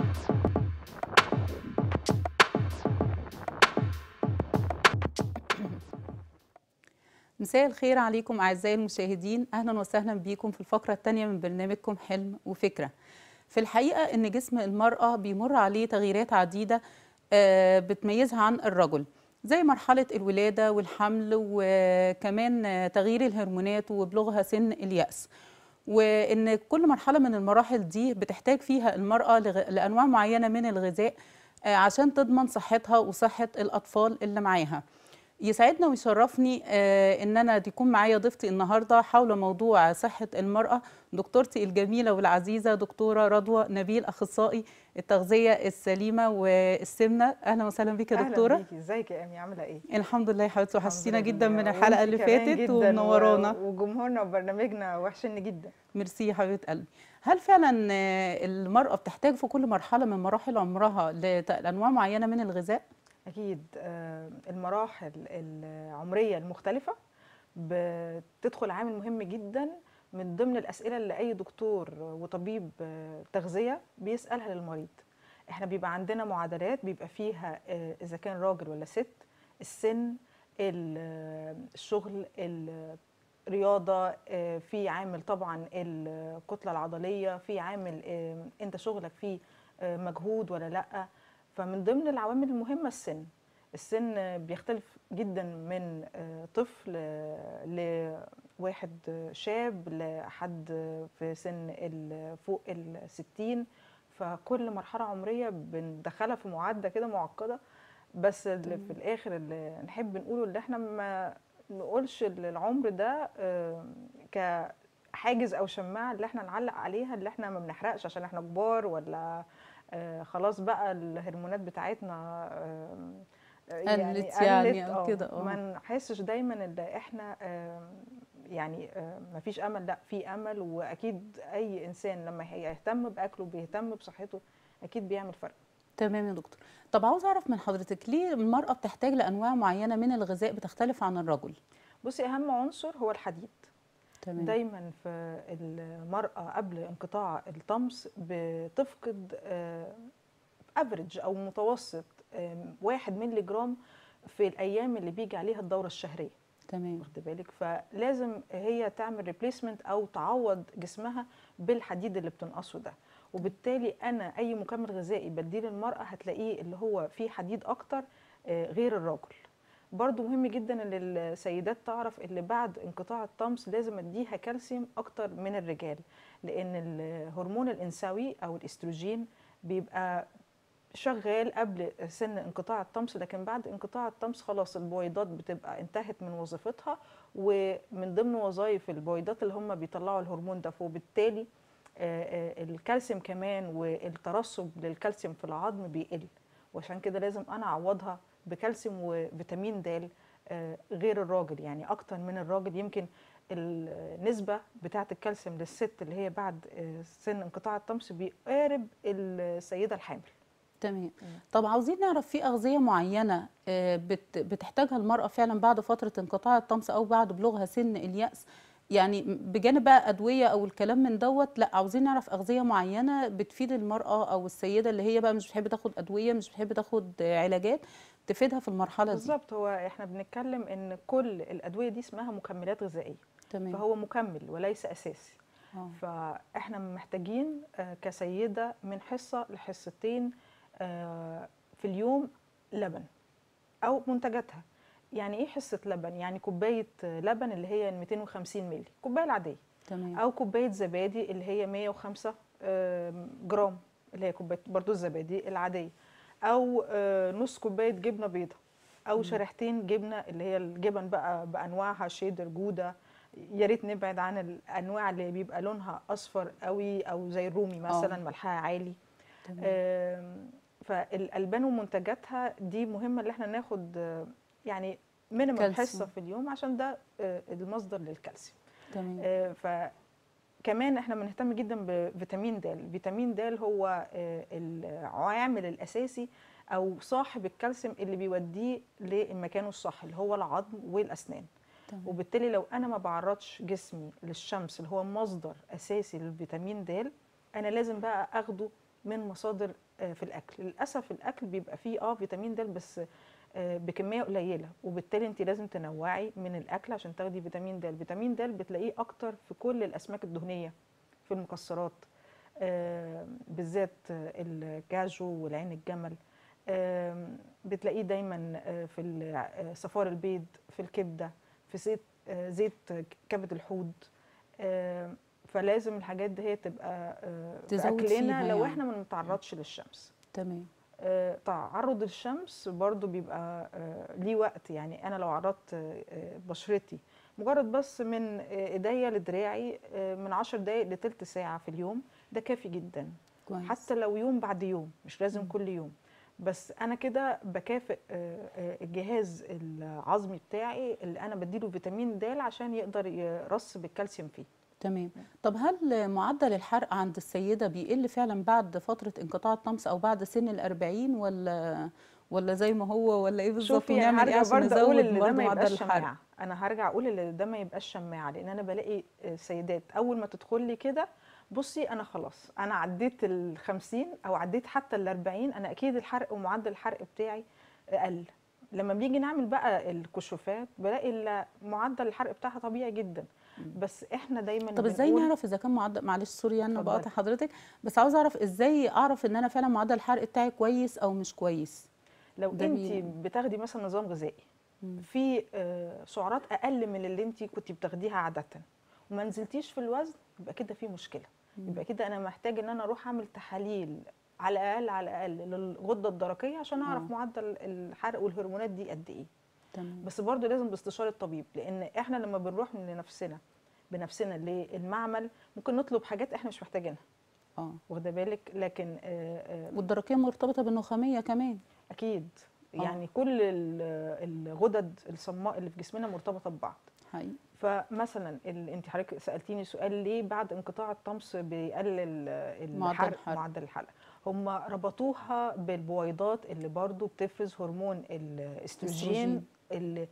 مساء الخير عليكم أعزائي المشاهدين أهلا وسهلا بيكم في الفقرة الثانية من برنامجكم حلم وفكرة في الحقيقة أن جسم المرأة بيمر عليه تغييرات عديدة آه، بتميزها عن الرجل زي مرحلة الولادة والحمل وكمان آه، تغيير الهرمونات وبلوغها سن اليأس وان كل مرحله من المراحل دي بتحتاج فيها المراه لغ- لانواع معينه من الغذاء آه، عشان تضمن صحتها وصحه الاطفال اللي معاها يسعدنا ويشرفني آه، ان انا يكون معايا ضيفتي النهارده حول موضوع صحه المراه دكتورتي الجميله والعزيزه دكتوره رضوى نبيل اخصائي التغذيه السليمه والسمنه اهلا وسهلا بيك يا دكتوره اهلا بيكي ازيك يا امي عامله ايه الحمد لله يا حبيبتي الحمد وحشتينا جدا لله. من الحلقه وانتي اللي كمان فاتت جداً ومنورانا و- وجمهورنا وبرنامجنا وحشني جدا ميرسي يا حبيبه قلبي هل فعلا آه، المراه بتحتاج في كل مرحله من مراحل عمرها لت- لانواع معينه من الغذاء اكيد آه، المراحل العمريه المختلفه بتدخل عامل مهم جدا من ضمن الاسئله اللي اي دكتور وطبيب آه، تغذيه بيسالها للمريض احنا بيبقى عندنا معادلات بيبقى فيها آه، اذا كان راجل ولا ست السن ال- آه، الشغل الرياضه آه، في عامل طبعا الكتله العضليه في عامل آه، انت شغلك فيه آه، مجهود ولا لا فمن ضمن العوامل المهمه السن السن آه، بيختلف جدا من آه، طفل آه، لواحد آه، شاب لحد آه، في سن ال- فوق الستين فكل مرحله عمريه بندخلها في معادله كده معقده بس اللي في الاخر اللي نحب نقوله اللي احنا ما نقولش العمر ده آه، كحاجز او شماعه اللي احنا نعلق عليها اللي احنا ما بنحرقش عشان احنا كبار ولا آه، خلاص بقى الهرمونات بتاعتنا آه، قلت يعني أو آه، كده، آه. ما نحسش دايما ان احنا آه، يعني ما فيش امل لا في امل واكيد اي انسان لما هيهتم باكله بيهتم بصحته اكيد بيعمل فرق تمام يا دكتور طب عاوز اعرف من حضرتك ليه المراه بتحتاج لانواع معينه من الغذاء بتختلف عن الرجل بصي اهم عنصر هو الحديد تمام دايما في المرأة قبل انقطاع الطمس بتفقد افريج او متوسط آم، واحد مللي جرام في الايام اللي بيجي عليها الدورة الشهرية تمام واخد بالك فلازم هي تعمل ريبليسمنت او تعوض جسمها بالحديد اللي بتنقصه ده وبالتالي انا اي مكمل غذائي بديه للمراه هتلاقيه اللي هو فيه حديد اكتر آه، غير الرجل برضو مهم جدا ان السيدات تعرف اللي بعد انقطاع الطمس لازم اديها كالسيوم اكتر من الرجال لان الهرمون الانثوي او الاستروجين بيبقى شغال قبل سن انقطاع الطمس لكن بعد انقطاع الطمس خلاص البويضات بتبقى انتهت من وظيفتها ومن ضمن وظائف البويضات اللي هم بيطلعوا الهرمون ده فوبالتالي آه، آه، الكالسيوم كمان والترسب للكالسيوم في العظم بيقل وعشان كده لازم انا اعوضها بكالسيوم وفيتامين د آه، غير الراجل يعني اكتر من الراجل يمكن النسبة بتاعة الكالسيوم للست اللي هي بعد آه، سن انقطاع الطمس بيقارب السيدة الحامل تمام طب عاوزين نعرف في اغذيه معينه آه، بت- بتحتاجها المراه فعلا بعد فتره انقطاع الطمس او بعد بلوغها سن الياس يعني بجانب بقى ادويه او الكلام من دوت لا عاوزين نعرف اغذيه معينه بتفيد المراه او السيده اللي هي بقى مش بتحب تاخد ادويه مش بتحب تاخد آه، علاجات تفيدها في المرحله دي بالظبط هو احنا بنتكلم ان كل الادويه دي اسمها مكملات غذائيه تمام فهو مكمل وليس اساسي آه. فاحنا محتاجين آه، كسيده من حصه لحصتين آه، في اليوم لبن او منتجاتها يعني ايه حصه لبن يعني كوبايه آه، لبن اللي هي 250 مللي الكوبايه العاديه تمام او كوبايه زبادي اللي هي 105 آم، جرام اللي هي كوبايه برضو الزبادي العاديه او آه، نص كوبايه جبنه بيضاء او شريحتين جبنه اللي هي الجبن بقى بانواعها شيدر جوده يا ريت نبعد عن الانواع اللي بيبقى لونها اصفر قوي او زي الرومي مثلا ملحها عالي تمام. آم، فالالبان ومنتجاتها دي مهمه اللي احنا ناخد آه، يعني مينيمم كالسيوم. حصه في اليوم عشان ده آه، المصدر للكالسيوم تمام آه، فكمان احنا بنهتم جدا بفيتامين د فيتامين د هو آه، العامل الاساسي او صاحب الكالسيوم اللي بيوديه لمكانه الصح اللي هو العظم والاسنان تمام. وبالتالي لو انا ما بعرضش جسمي للشمس اللي هو مصدر اساسي للفيتامين د انا لازم بقى اخده من مصادر آه، في الاكل للاسف الاكل بيبقى فيه اه فيتامين د بس آه، بكميه قليله وبالتالي انت لازم تنوعي من الاكل عشان تاخدي فيتامين د فيتامين د بتلاقيه اكتر في كل الاسماك الدهنيه في المكسرات آه، بالذات آه، الكاجو والعين الجمل آم، بتلاقيه دايما آه، في ال- آه، صفار البيض في الكبده في زيت آه، زيت كبد الحوض آم، فلازم الحاجات دي هي تبقى آه، في تزود اكلنا فيها لو يعني. احنا ما نتعرضش للشمس تمام آه، تعرض الشمس برضو بيبقى آه، ليه وقت يعني انا لو عرضت آه، آه، بشرتي مجرد بس من آه، ايديا لدراعي آه، من عشر دقايق لتلت ساعة في اليوم ده كافي جدا كويس حتى لو يوم بعد يوم مش لازم مم. كل يوم بس انا كده بكافئ آه، آه، الجهاز العظمي بتاعي اللي انا بديله فيتامين د عشان يقدر يرص بالكالسيوم فيه تمام طب هل معدل الحرق عند السيدة بيقل فعلا بعد فترة انقطاع الطمس أو بعد سن الأربعين ولا ولا زي ما هو ولا إيه بالظبط شوفي انا ونعمل إيه هرجع عشان برضه اقول نزود ان ده برضه ما معدل يبقاش الحرق شماعه انا هرجع اقول ان ده ما يبقاش شماعه لان انا بلاقي آه، سيدات اول ما تدخل لي كده بصي انا خلاص انا عديت ال 50 او عديت حتى ال 40 انا اكيد الحرق ومعدل الحرق بتاعي قل لما بنيجي نعمل بقى الكشوفات بلاقي ال- معدل الحرق بتاعها طبيعي جدا بس بس احنا دايما طب ازاي بنقول- نعرف اذا كان معدل معلش سوري انا اتفضلي. بقاطع حضرتك بس عاوز اعرف ازاي اعرف ان انا فعلا معدل الحرق بتاعي كويس او مش كويس لو ده انت بي- بتاخدي مثلا نظام غذائي مم. في آه، سعرات اقل من اللي انت كنت بتاخديها عاده وما نزلتيش في الوزن يبقى كده في مشكله يبقى كده انا محتاج ان انا اروح اعمل تحاليل على الاقل على الاقل للغده الدرقيه عشان اعرف آه. معدل الحرق والهرمونات دي قد ايه تمام بس برضه لازم باستشاره الطبيب لان احنا لما بنروح من نفسنا بنفسنا للمعمل ممكن نطلب حاجات احنا مش محتاجينها اه واخده بالك لكن آه، آه، والدرقيه مرتبطه بالنخاميه كمان اكيد آه. يعني كل ال- الغدد الصماء اللي في جسمنا مرتبطه ببعض حقيقي فمثلا ال- انت حضرتك سالتيني سؤال ليه بعد انقطاع الطمس بيقلل معدل الحرق الحرق. معدل الحرق هم ربطوها بالبويضات اللي برضو بتفرز هرمون الاستروجين استروجين. اللي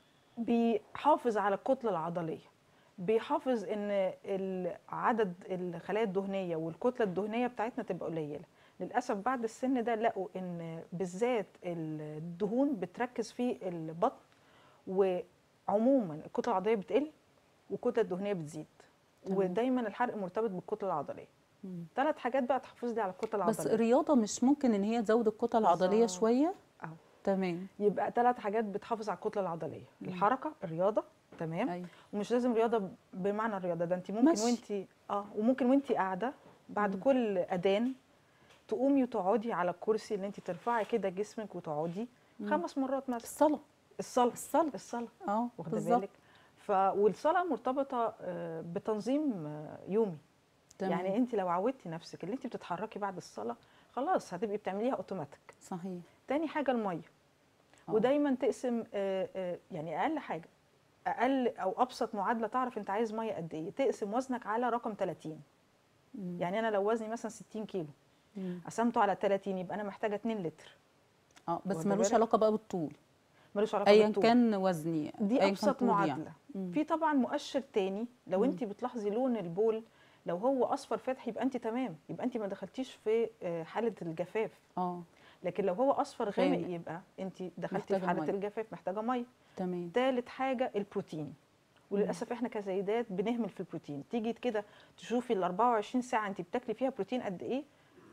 بيحافظ على الكتله العضليه بيحافظ ان ال- عدد الخلايا الدهنيه والكتله الدهنيه بتاعتنا تبقى قليله للاسف بعد السن ده لقوا ان بالذات الدهون بتركز في البطن وعموما الكتله العضليه بتقل والكتله الدهنيه بتزيد تمام. ودايما الحرق مرتبط بالكتله العضليه مم. ثلاث حاجات بقى تحافظ لي على الكتله بس العضليه الرياضه مش ممكن ان هي تزود الكتله العضليه بالظبط. شويه أهو. تمام يبقى ثلاث حاجات بتحافظ على الكتله العضليه مم. الحركه الرياضه تمام ايوه ومش لازم رياضه بمعنى الرياضه ده انت ممكن مشي. وانت اه وممكن وانت قاعده بعد مم. كل اذان تقومي وتقعدي على الكرسي اللي انت ترفعي كده جسمك وتقعدي مم. خمس مرات مثلا الصلاه الصلاه الصلاه الصلاه اه واخده بالظبط بالك ف والصلاه مرتبطه آه، بتنظيم آه، يومي تمام. يعني انت لو عودتي نفسك اللي انت بتتحركي بعد الصلاه خلاص هتبقي بتعمليها اوتوماتيك صحيح تاني حاجه الميه آه. ودايما تقسم آه، آه، يعني اقل حاجه اقل او ابسط معادله تعرف انت عايز ميه قد ايه تقسم وزنك على رقم 30 مم. يعني انا لو وزني مثلا 60 كيلو مم. قسمته على 30 يبقى انا محتاجه 2 لتر اه بس واخدة ملوش بالك؟ علاقه بقى بالطول ملوش علاقه ايا بالطول. كان وزني دي أياً كان ابسط طولي يعني. معادله مم. في طبعا مؤشر تاني لو مم. انت بتلاحظي لون البول لو هو اصفر فاتح يبقى انت تمام يبقى انت ما دخلتيش في آه، حاله الجفاف اه لكن لو هو اصفر غامق غامق. يبقى انت دخلتي محتاجة في حاله مية. الجفاف محتاجه ميه تمام تالت حاجه البروتين وللاسف احنا كسيدات بنهمل في البروتين تيجي كده تشوفي ال 24 ساعه انت بتاكلي فيها بروتين قد ايه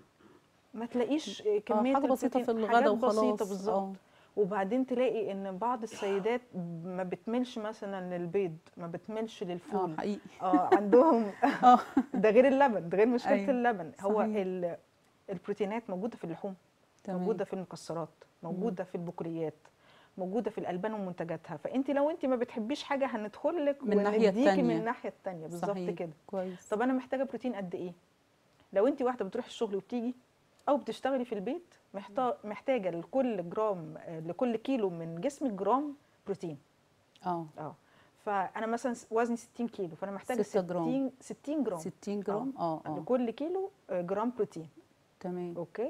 ما تلاقيش آه، اه كميه حاجه بسيطه في البروتين. الغداء حاجات وخلاص بسيطه بالظبط اه وبعدين تلاقي ان بعض السيدات ما بتملش مثلا للبيض ما بتملش اه للفول حقيقي اه عندهم اه ده غير اللبن ده غير مشكله أيوة، اللبن هو صحيح. ال- البروتينات موجوده في اللحوم تمام موجوده في المكسرات موجوده في البقوليات موجوده في الالبان ومنتجاتها فانت لو انت ما بتحبيش حاجه هندخل لك من الناحية ونديكي من التانية. الناحيه الثانيه بالظبط صحيح. كده كويس طب انا محتاجه بروتين قد ايه لو انت واحده بتروحي الشغل وبتيجي او بتشتغلي في البيت محتا- محتاجه لكل جرام آه، لكل كيلو من جسمك جرام بروتين اه اه فانا مثلا س- وزني 60 كيلو فانا محتاجه ستة جرام. 60 60 جرام 60 جرام اه اه لكل كيلو آه، جرام بروتين تمام اوكي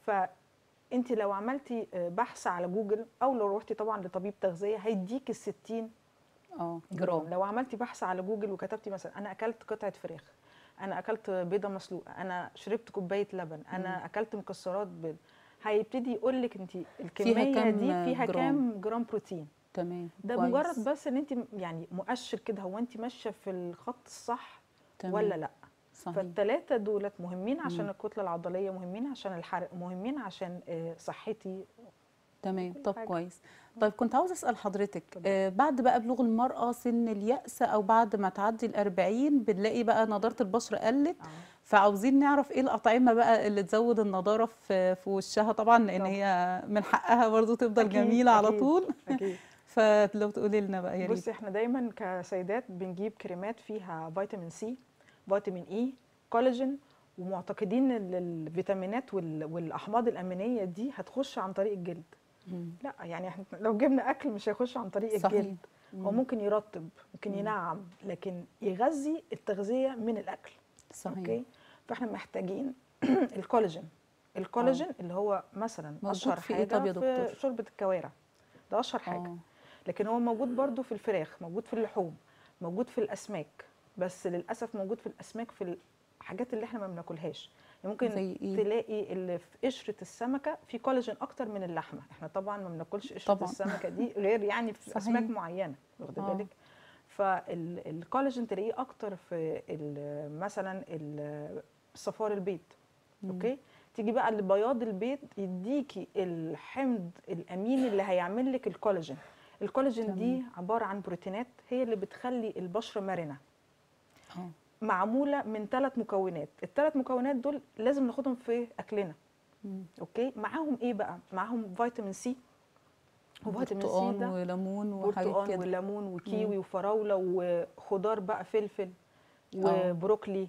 فانت لو عملتي آه، بحث على جوجل او لو روحتي طبعا لطبيب تغذيه هيديك ال 60 اه جرام جرام لو عملتي بحث على جوجل وكتبتي مثلا انا اكلت قطعه فراخ انا اكلت بيضه مسلوقه انا شربت كوبايه لبن انا اكلت مكسرات بيض هيبتدي يقول لك انت الكميه كام دي فيها جرام؟ كام جرام بروتين تمام ده كويس. مجرد بس ان انت يعني مؤشر كده هو انت ماشيه في الخط الصح تمام. ولا لا صحيح فالثلاثه دولت مهمين عشان مم. الكتله العضليه مهمين عشان الحرق مهمين عشان آه، صحتي تمام كل طب حاجة. كويس طيب كنت عاوزه اسال حضرتك اتفضل. آه بعد بقى بلوغ المراه سن اليأس او بعد ما تعدي الأربعين بنلاقي بقى نضاره البشره قلت آه. فعاوزين نعرف ايه الأطعمة بقى اللي تزود النضارة في في وشها طبعا لأن طبعا. هي من حقها برضو تفضل أكيد، جميلة على أكيد. طول اكيد فلو تقولي لنا بقى يا ريت بصي احنا دايما كسيدات بنجيب كريمات فيها فيتامين سي فيتامين اي كولاجين ومعتقدين ان الفيتامينات وال- والاحماض الامينيه دي هتخش عن طريق الجلد مم. لا يعني احنا لو جبنا اكل مش هيخش عن طريق صحيح. الجلد هو مم. ممكن يرطب ممكن مم. ينعم لكن يغذي التغذيه من الاكل صحيح اوكي فاحنا محتاجين الكولاجين الكولاجين اللي هو مثلا موجود اشهر في إيه حاجه طب يا دكتور؟ في شوربه الكوارع ده اشهر حاجه اه لكن هو موجود برضو في الفراخ موجود في اللحوم موجود في الاسماك بس للاسف موجود في الاسماك في الحاجات اللي احنا ما بناكلهاش يعني ممكن زي إيه؟ تلاقي اللي في قشره السمكه في كولاجين اكتر من اللحمه احنا طبعا ما بناكلش قشره طبعاً. السمكه دي غير يعني في صحيح. اسماك معينه واخده آه. بالك فالكولاجين تلاقيه اكتر في ال- مثلا ال- صفار البيض مم. اوكي تيجي بقى لبياض البيض يديكي الحمض الامين اللي هيعمل لك الكولاجين الكولاجين دي تمام. عباره عن بروتينات هي اللي بتخلي البشره مرنه اه معموله من ثلاث مكونات الثلاث مكونات دول لازم ناخدهم في اكلنا مم. اوكي معاهم ايه بقى معاهم فيتامين سي وفيتامين سي برتقان ده وليمون وحاجات برتقان كده وليمون وكيوي مم. وفراوله وخضار بقى فلفل آه. وبروكلي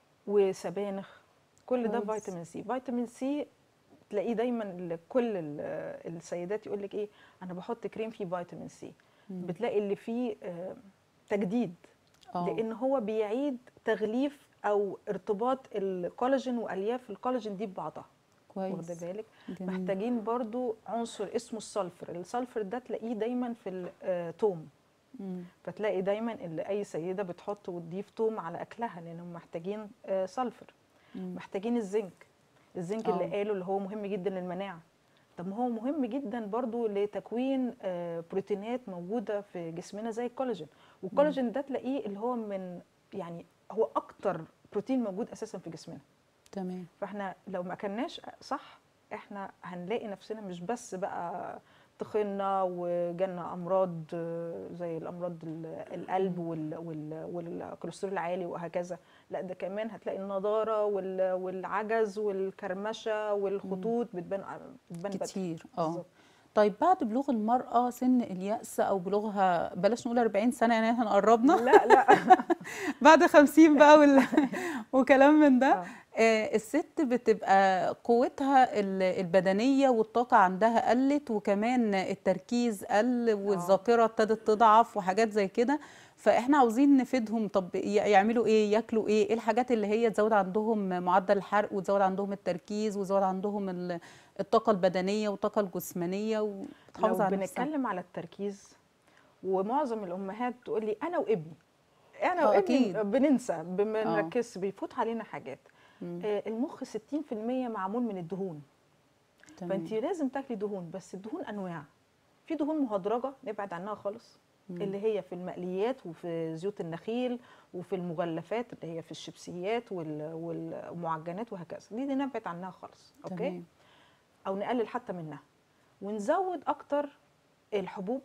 وسبانخ كل ده كويس. فيتامين سي فيتامين سي تلاقيه دايما ال- كل ال- السيدات يقول لك ايه انا بحط كريم فيه فيتامين سي مم. بتلاقي اللي فيه آه، تجديد اه لان هو بيعيد تغليف او ارتباط الكولاجين والياف الكولاجين دي ببعضها واخده كويس بالك جميل. محتاجين برضو عنصر اسمه السلفر السلفر ده تلاقيه دايما في التوم مم. فتلاقي دايما اللي اي سيده بتحط وتضيف توم على اكلها لانهم محتاجين آه، سلفر مم. محتاجين الزنك الزنك آه. اللي قالوا اللي هو مهم جدا للمناعه طب ما هو مهم جدا برضو لتكوين آه، بروتينات موجوده في جسمنا زي الكولاجين والكولاجين ده تلاقيه اللي هو من يعني هو اكتر بروتين موجود اساسا في جسمنا تمام فاحنا لو ما اكلناش صح احنا هنلاقي نفسنا مش بس بقى تخنا وجالنا امراض آه، زي الامراض ال- القلب وال- وال- والكوليسترول العالي وهكذا لا ده كمان هتلاقي النضاره وال- والعجز والكرمشه والخطوط بتبان بتبان بدري. كتير اه بالظبط. طيب بعد بلوغ المرأة سن اليأس أو بلوغها بلاش نقول 40 سنة يعني احنا قربنا لا لا بعد 50 بقى وال... وكلام من ده آه. آه، الست بتبقى قوتها ال- البدنية والطاقة عندها قلت وكمان التركيز قل والذاكرة ابتدت تضعف وحاجات زي كده فاحنا عاوزين نفيدهم طب ي- يعملوا ايه ياكلوا ايه ايه الحاجات اللي هي تزود عندهم معدل الحرق وتزود عندهم التركيز وتزود عندهم ال- الطاقة البدنية والطاقة الجسمانية وتحافظ لو على نفسها بنتكلم على التركيز ومعظم الامهات تقول لي انا وابني انا آه، وابني أكيد. بننسى آه. بنركز بيفوت علينا حاجات مم. آه، المخ 60% معمول من الدهون فانت تمام لازم تاكلي دهون بس الدهون انواع في دهون مهدرجه نبعد عنها خالص مم. اللي هي في المقليات وفي زيوت النخيل وفي المغلفات اللي هي في الشيبسيات وال- والمعجنات وهكذا دي, دي نبعد عنها خالص اوكي تمام او نقلل حتى منها ونزود اكتر الحبوب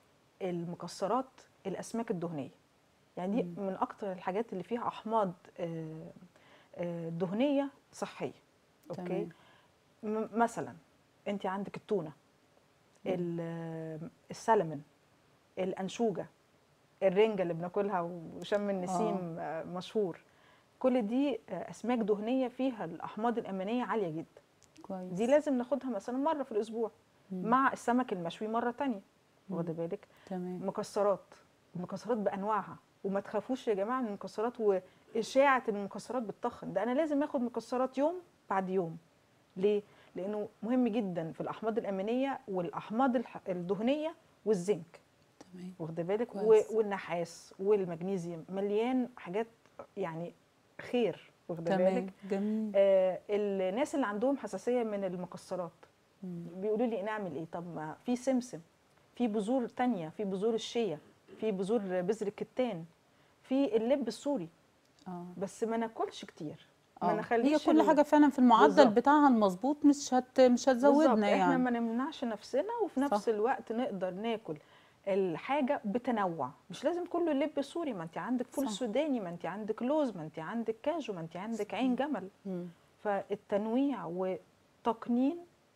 المكسرات الاسماك الدهنيه يعني دي مم. من اكتر الحاجات اللي فيها احماض آه، آه، دهنيه صحيه اوكي تمام م- مثلا انت عندك التونه مم. ال- السلمون الانشوجه الرنجه اللي بناكلها وشم النسيم آه. مشهور كل دي آه، اسماك دهنيه فيها الاحماض الامينيه عاليه جدا كويس دي لازم ناخدها مثلا مره في الاسبوع مم. مع السمك المشوي مره تانية مم. واخده بالك تمام مكسرات المكسرات بانواعها وما تخافوش يا جماعه من المكسرات واشاعه إن المكسرات بتتخن ده انا لازم اخد مكسرات يوم بعد يوم ليه لانه مهم جدا في الاحماض الامينيه والاحماض الح- الدهنيه والزنك تمام واخده بالك و- كويس. والنحاس والمغنيسيوم مليان حاجات يعني خير واخده تمام بالك جميل آه الناس اللي عندهم حساسيه من المكسرات مم. بيقولوا لي نعمل ايه طب ما في سمسم في بذور تانية في بذور الشيا في بذور بذر الكتان في اللب السوري اه بس ما ناكلش كتير ما آه. هي نخليش كل ال- حاجه فعلا في المعدل بالظبط. بتاعها المظبوط مش هت مش هتزودنا بالظبط. احنا يعني ما نمنعش نفسنا وفي نفس صح. الوقت نقدر ناكل الحاجه بتنوع مش لازم كله لب سوري ما انت عندك فول صح. سوداني ما انت عندك لوز ما انت عندك كاجو ما انت عندك عين جمل مم. فالتنويع وتقنين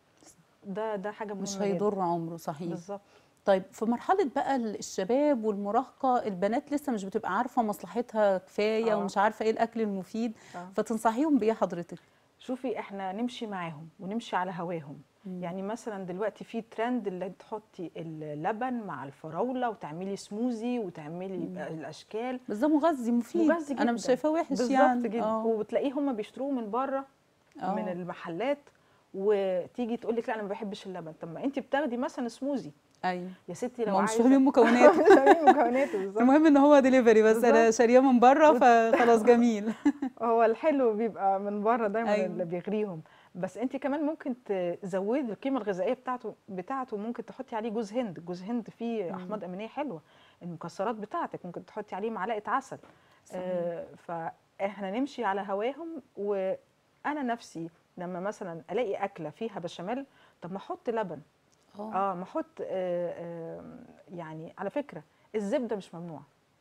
ده ده حاجه مهمه مش جداً. هيضر عمره صحيح بالظبط طيب في مرحلة بقى الشباب والمراهقة البنات لسه مش بتبقى عارفة مصلحتها كفاية آه. ومش عارفة ايه الأكل المفيد آه. فتنصحيهم بإيه حضرتك؟ شوفي احنا نمشي معاهم ونمشي على هواهم مم. يعني مثلا دلوقتي في ترند اللي تحطي اللبن مع الفراوله وتعملي سموزي وتعملي مم. الاشكال بس ده مغذي مفيد مغذي أنا مش جداً. شايفاه وحش بالظبط يعني جدا آه. وبتلاقيه هم بيشتروه من بره آه. من المحلات وتيجي تقول لك لا انا ما بحبش اللبن طب ما انت بتاخدي مثلا سموزي أيوه يا ستي لو ما هو مش عايزه فاهمين مكوناته مش فاهمين مكوناته بالظبط المهم ان هو دليفري بس انا بالظبط. شارياه من بره فخلاص جميل هو الحلو بيبقى من بره دايما أيوة. أيوة. اللي بيغريهم بس انت كمان ممكن تزودي القيمه الغذائيه بتاعته بتاعته ممكن تحطي عليه جوز هند جوز هند فيه مم. احماض امينيه حلوه المكسرات بتاعتك ممكن تحطي عليه معلقه عسل صحيح. آه فاحنا نمشي على هواهم وانا نفسي لما مثلا الاقي اكله فيها بشاميل طب ما احط لبن اه اه ما احط آه آه يعني على فكره الزبده مش ممنوع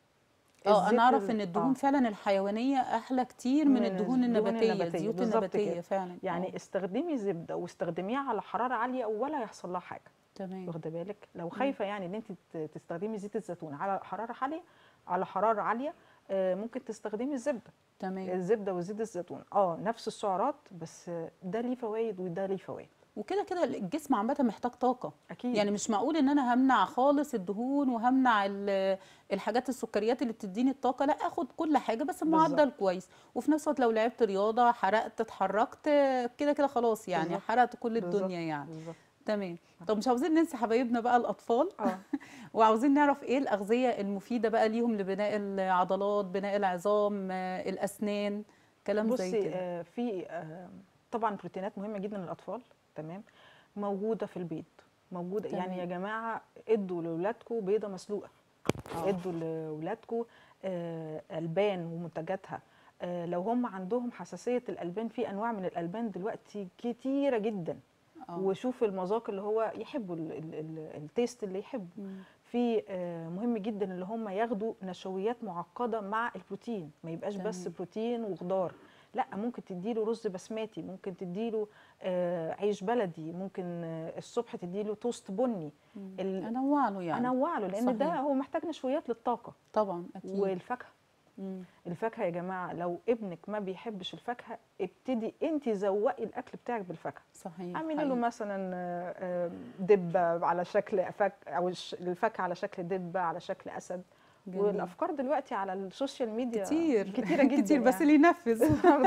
اه الزيت انا اعرف ال- ان الدهون آه. فعلا الحيوانيه احلى كتير من من الدهون الدهون النباتيه النباتية، الزيوت بالظبط النباتيه كده. فعلا يعني آه. استخدمي زبده واستخدميها على حراره عاليه ولا هيحصل لها حاجه تمام واخده بالك لو خايفه يعني ان انت ت- تستخدمي زيت الزيتون على حراره عاليه على حراره عاليه آه، ممكن تستخدمي الزبده تمام الزبده وزيت الزيتون اه نفس السعرات بس آه، ده ليه فوائد وده ليه فوائد وكده كده الجسم عامه محتاج طاقه اكيد يعني مش معقول ان انا همنع خالص الدهون وهمنع ال- الحاجات السكريات اللي بتديني الطاقه لا اخد كل حاجه بس بمعدل بالظبط. كويس وفي نفس الوقت لو لعبت رياضه حرقت اتحركت كده كده خلاص يعني بالظبط. حرقت كل بالظبط. الدنيا يعني بالظبط تمام طب مش عاوزين ننسى حبايبنا بقى الاطفال اه وعاوزين نعرف ايه الاغذيه المفيده بقى ليهم لبناء العضلات بناء العظام آه، الاسنان كلام زي بصي كده آه في آه طبعا بروتينات مهمه جدا للاطفال تمام موجوده في البيض موجوده تمام. يعني يا جماعه ادوا لاولادكم بيضه مسلوقه آه. ادوا لاولادكم آه البان ومنتجاتها آه لو هم عندهم حساسيه الالبان في انواع من الالبان دلوقتي كتيره جدا آه. وشوف المذاق اللي هو يحبوا ال- ال- ال- التيست اللي يحبه مم. في آه، مهم جدا اللي هم ياخدوا نشويات معقده مع البروتين ما يبقاش بس تمام. بروتين وخضار لا ممكن تديله رز بسماتي ممكن تديله آه، عيش بلدي ممكن آه، الصبح تديله توست بني مم. ال- انوع له يعني انوع له لان ده صحيح. هو محتاج نشويات للطاقه طبعا اكيد والفاكهه مم. الفاكهه يا جماعه لو ابنك ما بيحبش الفاكهه ابتدي انت زوقي الاكل بتاعك بالفاكهه صحيح اعملي له حقيقي. مثلا آه، آه، دبه على شكل فك او الش- الفاكهه على شكل دبه على شكل اسد جميل. والافكار دلوقتي على السوشيال ميديا كتير كتيره جدا كتير بس يعني. اللي ينفذ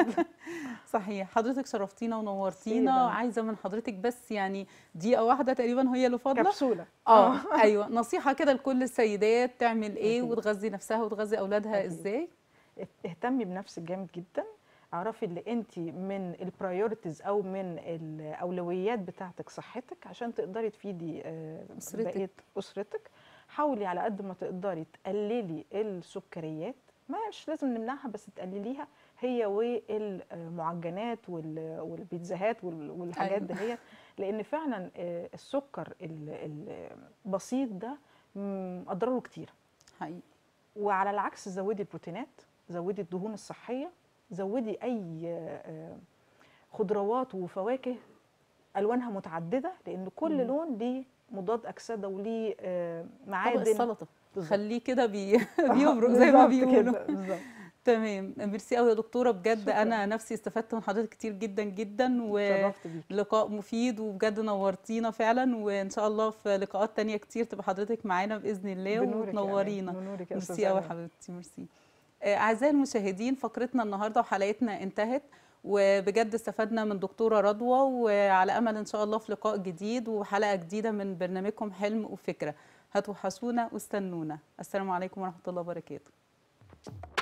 صحيح حضرتك شرفتينا ونورتينا سيدة. عايزه من حضرتك بس يعني دقيقه واحده تقريبا هي اللي فاضله كبسوله اه ايوه نصيحه كده لكل السيدات تعمل ايه أكيد. وتغذي نفسها وتغذي اولادها أكيد. ازاي اهتمي بنفسك جامد جدا اعرفي اللي انت من البرايورتيز او من الاولويات بتاعتك صحتك عشان تقدري تفيدي آه، أسرتك. بقيه اسرتك حاولي على قد ما تقدري تقللي السكريات مش لازم نمنعها بس تقلليها هي والمعجنات وال- والبيتزاهات وال- والحاجات أيوة. دهيت لان فعلا آه، السكر ال- البسيط ده مم، اضراره كتير حقيقي وعلى العكس زودي البروتينات زودي الدهون الصحيه زودي اي آه، خضروات وفواكه الوانها متعدده لان كل مم. لون ليه مضاد اكسده وليه آه، طبق معادن السلطه بالظبط. خليه كده بي... بيبرق زي ما بالظبط بيقولوا كده، بالظبط تمام ميرسي قوي يا دكتوره بجد شكراً. انا نفسي استفدت من حضرتك كتير جدا جدا و اتشرفت بيكي لقاء مفيد وبجد نورتينا فعلا وان شاء الله في لقاءات تانية كتير تبقى حضرتك معانا باذن الله بنورك يا أمان، وتنورينا بنورك يا ميرسي أستاذة قوي أمان. حبيبتي ميرسي آه، اعزائي المشاهدين فقرتنا النهارده وحلقتنا انتهت وبجد استفدنا من دكتوره رضوى وعلى امل ان شاء الله في لقاء جديد وحلقه جديده من برنامجكم حلم وفكره هتوحشونا واستنونا السلام عليكم ورحمه الله وبركاته